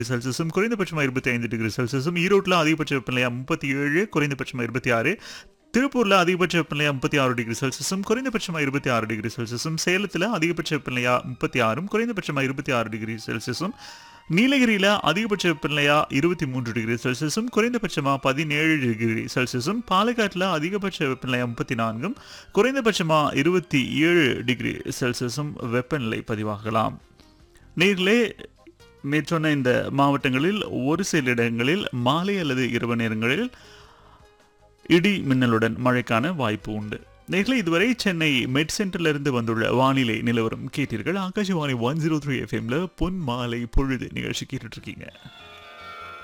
செல்சியஸும் குறைந்தபட்சமாக இருபத்தி ஐந்து டிகிரி செல்சியஸும் ஈரோட்டில் அதிகபட்ச வெப்பநிலையா முப்பத்தி ஏழு குறைந்தபட்சமாக இருபத்தி ஆறு திருப்பூரில் அதிகபட்ச வெப்பநிலையா முப்பத்தி ஆறு டிகிரி செல்சியஸும் குறைந்தபட்சமாக இருபத்தி ஆறு டிகிரி செல்சியஸும் சேலத்தில் அதிகபட்ச வெப்பநிலையா முப்பத்தி ஆறும் குறைந்தபட்சமாக இருபத்தி ஆறு டிகிரி செல்சியஸும் நீலகிரியில் அதிகபட்ச வெப்பநிலையா இருபத்தி மூன்று டிகிரி செல்சியஸும் குறைந்தபட்சமாக பதினேழு டிகிரி செல்சியஸும் பாலக்காட்டில் அதிகபட்ச வெப்பநிலையா முப்பத்தி நான்கும் குறைந்தபட்சமாக இருபத்தி ஏழு டிகிரி செல்சியஸும் வெப்பநிலை பதிவாகலாம் நேர்களே மேற்சொன்ன இந்த மாவட்டங்களில் ஒரு சில இடங்களில் மாலை அல்லது இரவு நேரங்களில் இடி மின்னலுடன் மழைக்கான வாய்ப்பு உண்டு நேர்களை இதுவரை சென்னை மெட் சென்டரிலிருந்து வந்துள்ள வானிலை நிலவரம் கேட்டீர்கள் ஆகாஷவாணி ஒன் ஜீரோ த்ரீ எஃப்எம்ல பொன் மாலை பொழுது நிகழ்ச்சி கேட்டுட்டு இருக்கீங்க